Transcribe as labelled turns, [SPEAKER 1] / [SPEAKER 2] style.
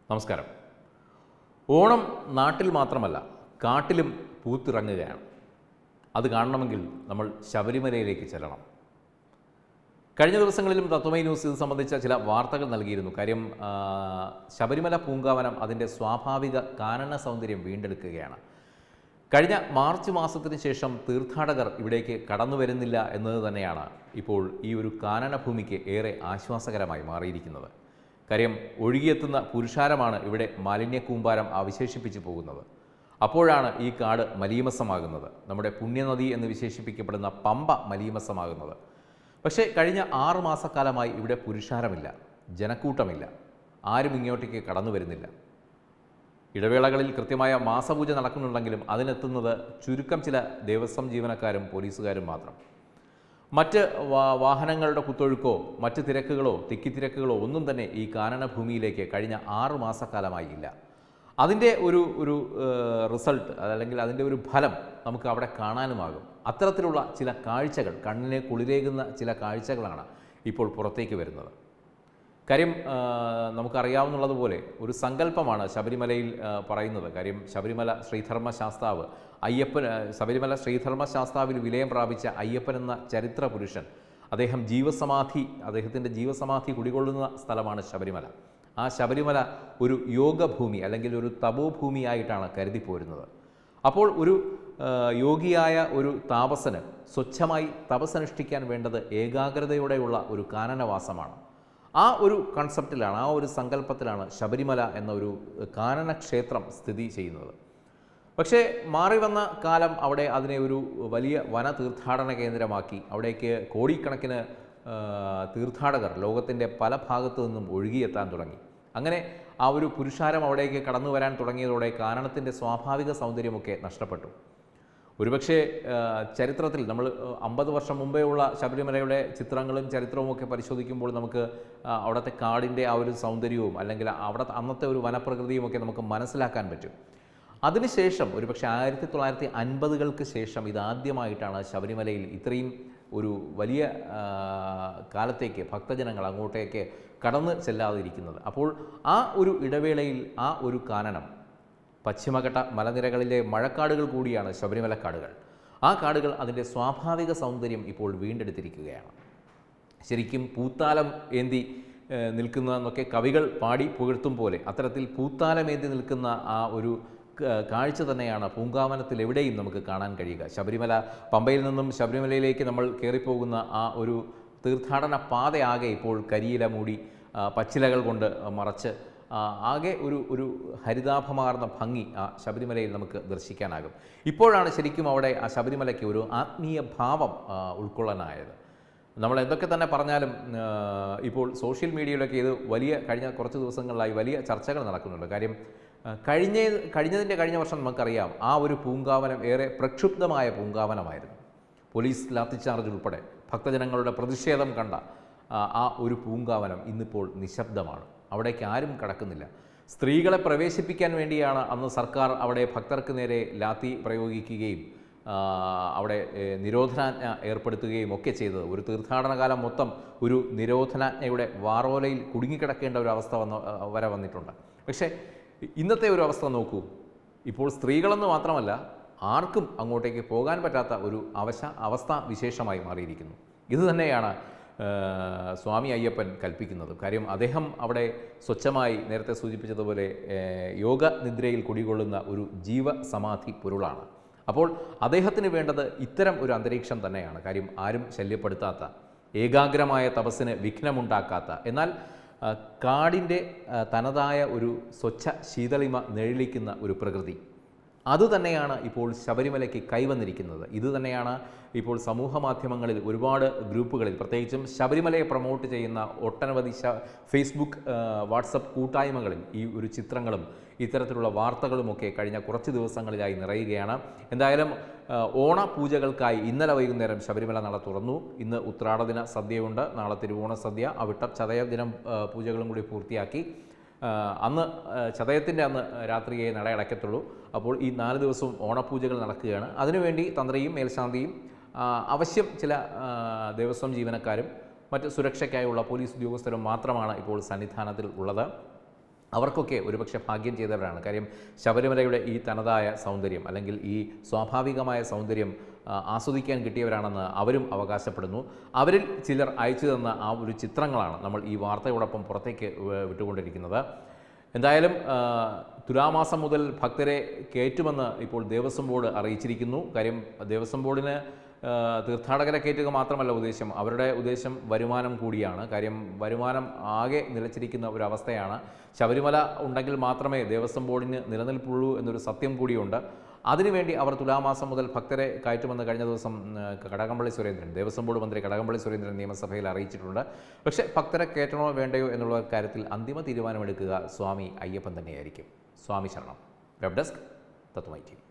[SPEAKER 1] നമസ്കാരം ഓണം നാട്ടിൽ മാത്രമല്ല കാട്ടിലും പൂത്തിറങ്ങുകയാണ് അത് കാണണമെങ്കിൽ നമ്മൾ ശബരിമലയിലേക്ക് ചെല്ലണം കഴിഞ്ഞ ദിവസങ്ങളിലും തത്വമൈ ന്യൂസ് ഇത് സംബന്ധിച്ച ചില വാർത്തകൾ നൽകിയിരുന്നു കാര്യം ആ, ശബരിമല പൂങ്കാവനം അതിൻ്റെ സ്വാഭാവിക കാനന സൗന്ദര്യം വീണ്ടെടുക്കുകയാണ് കഴിഞ്ഞ മാർച്ച് മാസത്തിന് ശേഷം തീർത്ഥാടകർ ഇവിടേക്ക് കടന്നു വരുന്നില്ല എന്നത് തന്നെയാണ് ഇപ്പോൾ ഈ ഒരു കാനന ഭൂമിക്ക് ഏറെ ആശ്വാസകരമായി മാറിയിരിക്കുന്നത് കാര്യം ഒഴുകിയെത്തുന്ന പുരുഷാരമാണ് ഇവിടെ മാലിന്യ കൂമ്പാരം അവശേഷിപ്പിച്ചു പോകുന്നത് അപ്പോഴാണ് ഈ കാട് മലീമസമാകുന്നത് നമ്മുടെ പുണ്യനദി എന്ന് വിശേഷിപ്പിക്കപ്പെടുന്ന പമ്പ മലീമസമാകുന്നത് പക്ഷേ കഴിഞ്ഞ ആറ് മാസക്കാലമായി ഇവിടെ പുരുഷാരമില്ല ജനക്കൂട്ടമില്ല ആരും ഇങ്ങോട്ടേക്ക് കടന്നു വരുന്നില്ല ഇടവേളകളിൽ കൃത്യമായ മാസപൂജ നടക്കുന്നുണ്ടെങ്കിലും അതിനെത്തുന്നത് ചുരുക്കം ചില ദേവസ്വം ജീവനക്കാരും പോലീസുകാരും മാത്രം മറ്റ് വാ- വാഹനങ്ങളുടെ കുത്തൊഴുക്കോ മറ്റ് തിരക്കുകളോ തിക്കിത്തിരക്കുകളോ ഒന്നും തന്നെ ഈ കാനന ഭൂമിയിലേക്ക് കഴിഞ്ഞ ആറ് മാസക്കാലമായി ഇല്ല അതിൻ്റെ ഒരു ഒരു റിസൾട്ട് അല്ലെങ്കിൽ അതിൻ്റെ ഒരു ഫലം നമുക്ക് അവിടെ കാണാനുമാകും അത്തരത്തിലുള്ള ചില കാഴ്ചകൾ കണ്ണിനെ കുളിരേകുന്ന ചില കാഴ്ചകളാണ് ഇപ്പോൾ പുറത്തേക്ക് വരുന്നത് കാര്യം ആ, നമുക്കറിയാവുന്നതുപോലെ ഒരു സങ്കല്പമാണ് ശബരിമലയിൽ ആ, പറയുന്നത് കാര്യം ശബരിമല ശ്രീധർമ്മ ശാസ്താവ് അയ്യപ്പൻ ആ, ശബരിമല ശ്രീധർമ്മ ശാസ്താവിൽ വിലയം പ്രാപിച്ച അയ്യപ്പൻ എന്ന ചരിത്ര പുരുഷൻ അദ്ദേഹം ജീവസമാധി അദ്ദേഹത്തിൻ്റെ ജീവസമാധി കുടികൊള്ളുന്ന സ്ഥലമാണ് ശബരിമല ആ ശബരിമല ഒരു യോഗഭൂമി അല്ലെങ്കിൽ ഒരു തപോഭൂമിയായിട്ടാണ് കരുതിപ്പോരുന്നത് അപ്പോൾ ഒരു ആ, യോഗിയായ ഒരു താപസന് സ്വച്ഛമായി തപസ്സനുഷ്ഠിക്കാൻ വേണ്ടത് ഏകാഗ്രതയോടെയുള്ള ഒരു കാനനവാസമാണ് ആ ഒരു കൺസെപ്റ്റിലാണ് ആ ഒരു സങ്കല്പത്തിലാണ് ശബരിമല എന്ന ഒരു കാനന ക്ഷേത്രം സ്ഥിതി ചെയ്യുന്നത് പക്ഷേ മാറി വന്ന കാലം അവിടെ അതിനെ ഒരു വലിയ വന തീർത്ഥാടന കേന്ദ്രമാക്കി അവിടേക്ക് കോടിക്കണക്കിന് ആ, തീർത്ഥാടകർ ലോകത്തിൻ്റെ പല ഭാഗത്തു നിന്നും ഒഴുകിയെത്താൻ തുടങ്ങി അങ്ങനെ ആ ഒരു പുരുഷാരം അവിടേക്ക് കടന്നു വരാൻ തുടങ്ങിയതോടെ കാനനത്തിൻ്റെ സ്വാഭാവിക സൗന്ദര്യമൊക്കെ നഷ്ടപ്പെട്ടു ഒരുപക്ഷെ ആ, ചരിത്രത്തിൽ നമ്മൾ അമ്പത് വർഷം മുമ്പേ ഉള്ള ശബരിമലയുടെ ചിത്രങ്ങളും ചരിത്രവും ഒക്കെ പരിശോധിക്കുമ്പോൾ നമുക്ക് ആ, അവിടുത്തെ കാടിൻ്റെ ആ ഒരു സൗന്ദര്യവും അല്ലെങ്കിൽ അവിടെ അന്നത്തെ ഒരു വനപ്രകൃതിയും ഒക്കെ നമുക്ക് മനസ്സിലാക്കാൻ പറ്റും അതിനുശേഷം ഒരുപക്ഷെ ആയിരത്തി തൊള്ളായിരത്തി അൻപതുകൾക്ക് ശേഷം ഇതാദ്യമായിട്ടാണ് ശബരിമലയിൽ ഇത്രയും ഒരു വലിയ ആ, കാലത്തേക്ക് ഭക്തജനങ്ങൾ അങ്ങോട്ടേക്ക് കടന്നു ചെല്ലാതിരിക്കുന്നത് അപ്പോൾ ആ ഒരു ഇടവേളയിൽ ആ ഒരു കാനനം പശ്ചിമഘട്ട മലനിരകളിലെ മഴക്കാടുകൾ കൂടിയാണ് ശബരിമല കാടുകൾ ആ കാടുകൾ അതിൻ്റെ സ്വാഭാവിക സൗന്ദര്യം ഇപ്പോൾ വീണ്ടെടുത്തിരിക്കുകയാണ് ശരിക്കും പൂത്താലം ഏന്തി ഏഹ്, നിൽക്കുന്നതെന്നൊക്കെ കവികൾ പാടി പുകഴ്ത്തും പോലെ അത്തരത്തിൽ പൂത്താലമേന്തി നിൽക്കുന്ന ആ ഒരു ക- കാഴ്ച തന്നെയാണ് പൂങ്കാവനത്തിൽ എവിടെയും നമുക്ക് കാണാൻ കഴിയുക ശബരിമല പമ്പയിൽ നിന്നും ശബരിമലയിലേക്ക് നമ്മൾ കയറിപ്പോകുന്ന ആ ഒരു തീർത്ഥാടന പാതയാകെ ഇപ്പോൾ കരിയില മൂടി ആ, പച്ചിലകൾ കൊണ്ട് മറച്ച് ആ, ആകെ ഒരു ഒരു ഹരിതാഭമാർന്ന ഭംഗി ആ ശബരിമലയിൽ നമുക്ക് ദർശിക്കാനാകും ഇപ്പോഴാണ് ശരിക്കും അവിടെ ആ ശബരിമലയ്ക്ക് ഒരു ആത്മീയ ഭാവം ആ, ഉൾക്കൊള്ളാനായത് നമ്മൾ എന്തൊക്കെ തന്നെ പറഞ്ഞാലും ആ, ഇപ്പോൾ സോഷ്യൽ മീഡിയയിലൊക്കെ ഇത് വലിയ കഴിഞ്ഞ കുറച്ച് ദിവസങ്ങളിലായി വലിയ ചർച്ചകൾ നടക്കുന്നുണ്ട് കാര്യം ആ, കഴിഞ്ഞ കഴിഞ്ഞതിൻ്റെ കഴിഞ്ഞ വർഷം നമുക്കറിയാം ആ ഒരു പൂങ്കാവനം ഏറെ പ്രക്ഷുബ്ധമായ പൂങ്കാവനമായിരുന്നു പോലീസ് ലാത്തിച്ചാർജ് ഉൾപ്പെടെ ഭക്തജനങ്ങളുടെ പ്രതിഷേധം കണ്ട ആ, ആ ഒരു പൂങ്കാവനം ഇന്നിപ്പോൾ നിശബ്ദമാണ് അവിടേക്ക് ആരും കടക്കുന്നില്ല സ്ത്രീകളെ പ്രവേശിപ്പിക്കാൻ വേണ്ടിയാണ് അന്ന് സർക്കാർ അവിടെ ഭക്തർക്ക് നേരെ ലാത്തി പ്രയോഗിക്കുകയും ആ, അവിടെ ഏ, നിരോധനാജ്ഞ ഏർപ്പെടുത്തുകയും ഒക്കെ ചെയ്തത് ഒരു തീർത്ഥാടന കാലം മൊത്തം ഒരു നിരോധനാജ്ഞയുടെ വാറോലയിൽ കുടുങ്ങിക്കിടക്കേണ്ട ഒരു അവസ്ഥ വന്ന ആ, വരെ വന്നിട്ടുണ്ട് പക്ഷേ ഇന്നത്തെ ഒരു അവസ്ഥ നോക്കൂ ഇപ്പോൾ സ്ത്രീകളെന്ന് മാത്രമല്ല ആർക്കും അങ്ങോട്ടേക്ക് പോകാൻ പറ്റാത്ത ഒരു അവശ അവസ്ഥ വിശേഷമായി മാറിയിരിക്കുന്നു ഇത് തന്നെയാണ് ആ, സ്വാമി അയ്യപ്പൻ കൽപ്പിക്കുന്നത് കാര്യം അദ്ദേഹം അവിടെ സ്വച്ഛമായി നേരത്തെ സൂചിപ്പിച്ചതുപോലെ ഏ, യോഗ നിദ്രയിൽ കുടികൊള്ളുന്ന ഒരു ജീവസമാധി പൊരുളാണ് അപ്പോൾ അദ്ദേഹത്തിന് വേണ്ടത് ഇത്തരം ഒരു അന്തരീക്ഷം തന്നെയാണ് കാര്യം ആരും ശല്യപ്പെടുത്താത്ത ഏകാഗ്രമായ തപസ്സിന് വിഘ്നമുണ്ടാക്കാത്ത എന്നാൽ ആ, കാടിൻ്റെ ആ, തനതായ ഒരു സ്വച്ഛ ശീതളിമ നിഴലിക്കുന്ന ഒരു പ്രകൃതി അതുതന്നെയാണ് ഇപ്പോൾ ശബരിമലയ്ക്ക് കൈവന്നിരിക്കുന്നത് ഇത് തന്നെയാണ് ഇപ്പോൾ സമൂഹ മാധ്യമങ്ങളിൽ ഒരുപാട് ഗ്രൂപ്പുകളിൽ പ്രത്യേകിച്ചും ശബരിമലയെ പ്രൊമോട്ട് ചെയ്യുന്ന ഒട്ടനവധി ശ ഫേസ്ബുക്ക് ആ, വാട്സപ്പ് കൂട്ടായ്മകളിൽ ഈ ഒരു ചിത്രങ്ങളും ഇത്തരത്തിലുള്ള വാർത്തകളുമൊക്കെ കഴിഞ്ഞ കുറച്ച് ദിവസങ്ങളിലായി നിറയുകയാണ് എന്തായാലും ആ, ഓണപൂജകൾക്കായി ഇന്നലെ വൈകുന്നേരം ശബരിമല നട തുറന്നു ഇന്ന് ഉത്രാടദിന സദ്യയുണ്ട് നാളെ തിരുവോണ സദ്യ അവിട്ട ചതയ ദിനം ആ, പൂജകളും കൂടി പൂർത്തിയാക്കി ആ, അന്ന് ആ, ചതയത്തിൻ്റെ അന്ന് രാത്രിയെ നട അടയ്ക്കത്തുള്ളൂ അപ്പോൾ ഈ നാല് ദിവസവും ഓണപൂജകൾ നടക്കുകയാണ് അതിനുവേണ്ടി തന്ത്രിയും മേൽശാന്തിയും ആ, അവശ്യം ചില ആ, ദേവസ്വം ജീവനക്കാരും മറ്റ് സുരക്ഷയ്ക്കായുള്ള പോലീസ് ഉദ്യോഗസ്ഥരും മാത്രമാണ് ഇപ്പോൾ സന്നിധാനത്തിൽ ഉള്ളത് അവർക്കൊക്കെ ഒരുപക്ഷെ ഭാഗ്യം ചെയ്തവരാണ് കാര്യം ശബരിമലയുടെ ഈ തനതായ സൗന്ദര്യം അല്ലെങ്കിൽ ഈ സ്വാഭാവികമായ സൗന്ദര്യം ആ, ആസ്വദിക്കാൻ കിട്ടിയവരാണെന്ന് അവരും അവകാശപ്പെടുന്നു അവരിൽ ചിലർ അയച്ചു തന്ന ആ ഒരു ചിത്രങ്ങളാണ് നമ്മൾ ഈ വാർത്തയോടൊപ്പം പുറത്തേക്ക് വ- വിട്ടുകൊണ്ടിരിക്കുന്നത് എന്തായാലും ആ, തുലാമാസം മുതൽ ഭക്തരെ കയറ്റുമെന്ന് ഇപ്പോൾ ദേവസ്വം ബോർഡ് അറിയിച്ചിരിക്കുന്നു കാര്യം ദേവസ്വം ബോർഡിന് ആ, തീർത്ഥാടകരെ കയറ്റുക മാത്രമല്ല ഉദ്ദേശം അവരുടെ ഉദ്ദേശം വരുമാനം കൂടിയാണ് കാര്യം വരുമാനം ആകെ നിലച്ചിരിക്കുന്ന ഒരു അവസ്ഥയാണ് ശബരിമല ഉണ്ടെങ്കിൽ മാത്രമേ ദേവസ്വം ബോർഡിന് നിലനിൽപ്പുള്ളൂ എന്നൊരു സത്യം കൂടിയുണ്ട് അതിനുവേണ്ടി അവർ തുലാമാസം മുതൽ ഭക്തരെ കയറ്റുമെന്ന് കഴിഞ്ഞ ദിവസം ആ, കടകംപള്ളി സുരേന്ദ്രൻ ദേവസ്വം ബോർഡ് മന്ത്രി കടകംപള്ളി സുരേന്ദ്രൻ നിയമസഭയിൽ അറിയിച്ചിട്ടുണ്ട് പക്ഷേ ഭക്തരെ കയറ്റണോ വേണ്ടയോ എന്നുള്ള കാര്യത്തിൽ അന്തിമ തീരുമാനമെടുക്കുക സ്വാമി അയ്യപ്പൻ തന്നെയായിരിക്കും സ്വാമി ശരണം വെബ് ഡെസ്ക് തത്വമൈ ടി